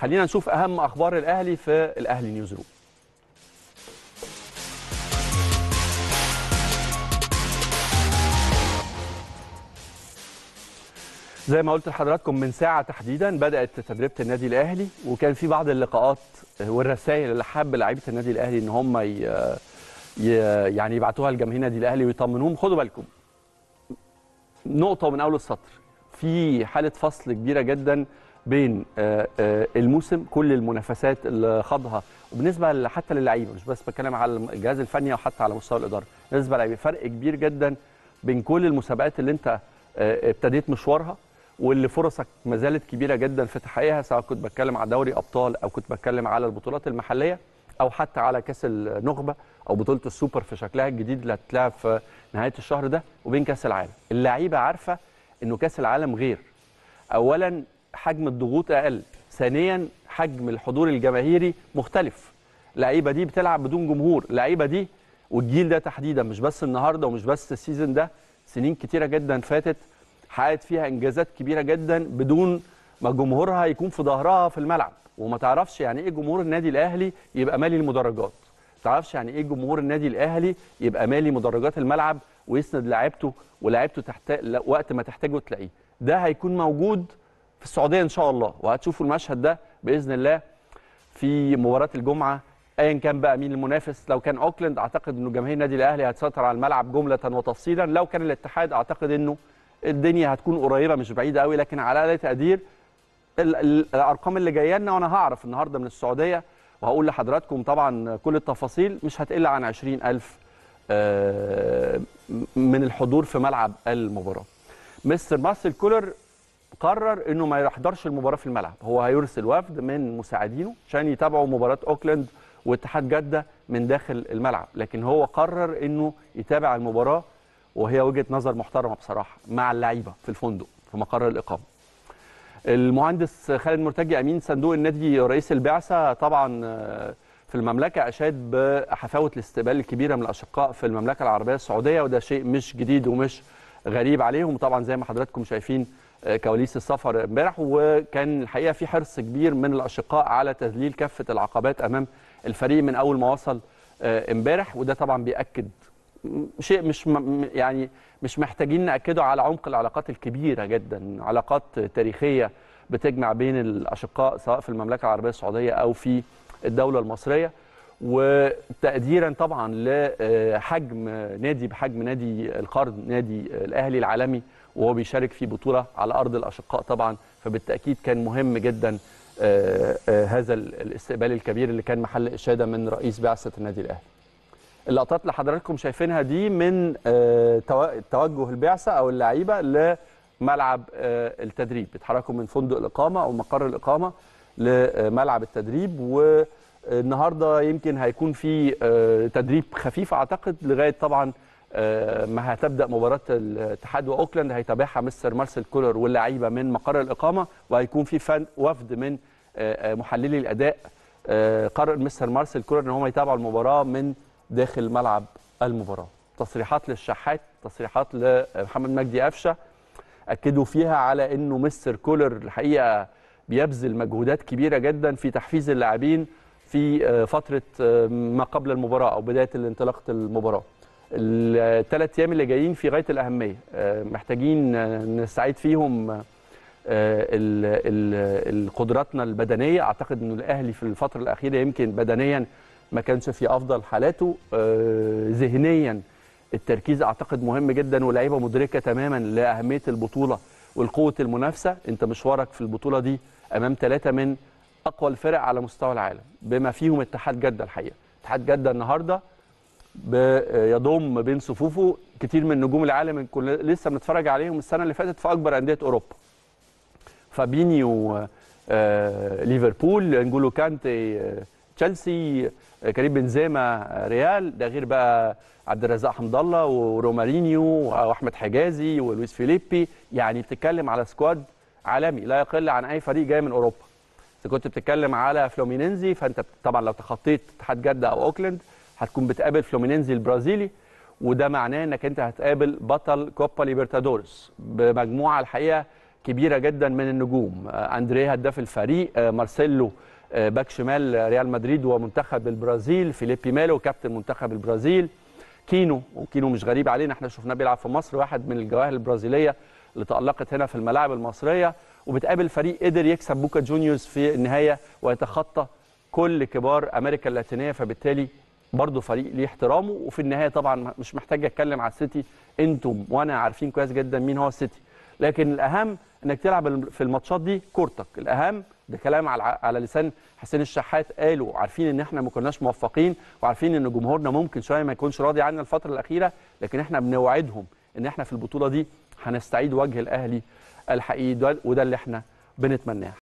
خلينا نشوف اهم اخبار الاهلي في الاهلي نيوز روم زي ما قلت لحضراتكم من ساعة تحديدا بدأت تدريبة النادي الأهلي وكان في بعض اللقاءات والرسائل اللي حب لعيبة النادي الأهلي إن هم ي... ي... يعني يبعتوها لجماهير النادي الأهلي ويطمنوهم خدوا بالكم نقطة من أول السطر في حالة فصل كبيرة جدا بين آه، آه، الموسم كل المنافسات اللي خاضها وبالنسبة حتى للعيبة مش بس بتكلم على الجهاز الفني وحتى على مستوى الإدارة بالنسبة للعيبة فرق كبير جدا بين كل المسابقات اللي أنت آه، ابتديت مشوارها واللي فرصك ما زالت كبيره جدا في تحقيقها سواء كنت بتكلم على دوري ابطال او كنت بتكلم على البطولات المحليه او حتى على كاس النخبه او بطوله السوبر في شكلها الجديد اللي هتتلعب في نهايه الشهر ده وبين كاس العالم اللعيبه عارفه انه كاس العالم غير اولا حجم الضغوط اقل ثانيا حجم الحضور الجماهيري مختلف اللعيبه دي بتلعب بدون جمهور اللعيبه دي والجيل ده تحديدا مش بس النهارده ومش بس السيزون ده سنين كتيره جدا فاتت حققت فيها انجازات كبيره جدا بدون ما جمهورها يكون في ظهرها في الملعب وما تعرفش يعني ايه جمهور النادي الاهلي يبقى مالي المدرجات ما تعرفش يعني ايه جمهور النادي الاهلي يبقى مالي مدرجات الملعب ويسند لاعيبته ولاعيبته تحت... وقت ما تحتاجه تلاقيه ده هيكون موجود في السعوديه ان شاء الله وهتشوفوا المشهد ده باذن الله في مباراه الجمعه ايا كان بقى مين المنافس لو كان اوكلاند اعتقد انه جماهير النادي الاهلي هتسيطر على الملعب جمله وتفصيلا لو كان الاتحاد اعتقد انه الدنيا هتكون قريبه مش بعيده قوي لكن على اقل تقدير ال- ال- الارقام اللي جايه لنا وانا هعرف النهارده من السعوديه وهقول لحضراتكم طبعا كل التفاصيل مش هتقل عن 20000 آه، من الحضور في ملعب المباراه. مستر مارسيل كولر قرر انه ما يحضرش المباراه في الملعب، هو هيرسل وفد من مساعدينه عشان يتابعوا مباراه اوكلاند واتحاد جده من داخل الملعب، لكن هو قرر انه يتابع المباراه وهي وجهه نظر محترمه بصراحه مع اللعيبه في الفندق في مقر الاقامه. المهندس خالد مرتجي امين صندوق النادي رئيس البعثه طبعا آه، في المملكه اشاد بحفاوه الاستقبال الكبيره من الاشقاء في المملكه العربيه السعوديه وده شيء مش جديد ومش غريب عليهم طبعا زي ما حضراتكم شايفين آه، كواليس السفر امبارح وكان الحقيقه في حرص كبير من الاشقاء على تذليل كافه العقبات امام الفريق من اول ما وصل آه، امبارح وده طبعا بياكد شيء مش م- يعني مش محتاجين ناكده على عمق العلاقات الكبيره جدا علاقات تاريخيه بتجمع بين الاشقاء سواء في المملكه العربيه السعوديه او في الدوله المصريه وتقديرا طبعا لحجم نادي بحجم نادي القرن نادي الاهلي العالمي وهو بيشارك في بطوله على ارض الاشقاء طبعا فبالتاكيد كان مهم جدا آه، آه، هذا الاستقبال الكبير اللي كان محل اشاده من رئيس بعثه النادي الاهلي اللقطات اللي حضراتكم شايفينها دي من آه، تو- توجه البعثه او اللعيبه لملعب آه، التدريب بيتحركوا من فندق الاقامه او مقر الاقامه لملعب التدريب والنهارده يمكن هيكون في آه، تدريب خفيف اعتقد لغايه طبعا آه، ما هتبدا مباراه الاتحاد واوكلاند هيتابعها مستر مارسيل كولر واللعيبه من مقر الاقامه وهيكون في فن- وفد من آه، آه، محللي الاداء آه، قرر مستر مارسيل كولر ان هم يتابعوا المباراه من داخل ملعب المباراه تصريحات للشحات تصريحات لمحمد مجدي قفشه اكدوا فيها على انه مستر كولر الحقيقه بيبذل مجهودات كبيره جدا في تحفيز اللاعبين في آه، فتره آه، ما قبل المباراه او بدايه انطلاقه المباراه الثلاث ايام اللي جايين في غايه الاهميه آه، محتاجين آه، نستعيد فيهم آه، ال- ال- ال- قدراتنا البدنيه اعتقد انه الاهلي في الفتره الاخيره يمكن بدنيا ما كانش في افضل حالاته آه، ذهنيا التركيز اعتقد مهم جدا واللعيبه مدركه تماما لاهميه البطوله والقوه المنافسه انت مشوارك في البطوله دي امام ثلاثه من اقوى الفرق على مستوى العالم بما فيهم اتحاد جده الحقيقه اتحاد جده النهارده بيضم بين صفوفه كتير من نجوم العالم اللي كنا لسه بنتفرج عليهم السنه اللي فاتت في اكبر انديه اوروبا فابينيو آه، ليفربول انجولو كانتي آه، تشيلسي آه، كريم بنزيما آه، ريال ده غير بقى عبد الرزاق حمد الله ورومارينيو واحمد حجازي ولويس فيليبي يعني بتتكلم على سكواد عالمي لا يقل عن اي فريق جاي من اوروبا اذا كنت بتتكلم على فلومينينزي فانت طبعا لو تخطيت اتحاد جده او اوكلاند هتكون بتقابل فلومينينزي البرازيلي وده معناه انك انت هتقابل بطل كوبا ليبرتادورس بمجموعه الحقيقه كبيره جدا من النجوم آه، اندريه هداف الفريق آه، مارسيلو آه، باك شمال ريال مدريد ومنتخب البرازيل فيليبي ميلو كابتن منتخب البرازيل كينو وكينو مش غريب علينا احنا شفناه بيلعب في مصر واحد من الجواهر البرازيليه اللي تألقت هنا في الملاعب المصريه وبتقابل فريق قدر يكسب بوكا جونيورز في النهايه ويتخطى كل كبار امريكا اللاتينيه فبالتالي برضه فريق ليه احترامه وفي النهايه طبعا مش محتاج اتكلم على السيتي انتم وانا عارفين كويس جدا مين هو السيتي لكن الاهم انك تلعب في الماتشات دي كورتك الاهم ده كلام على على لسان حسين الشحات قالوا عارفين ان احنا ما كناش موفقين وعارفين ان جمهورنا ممكن شويه ما يكونش راضي عنا الفتره الاخيره لكن احنا بنوعدهم ان احنا في البطوله دي هنستعيد وجه الاهلي الحقيقي ده- وده اللي احنا بنتمناه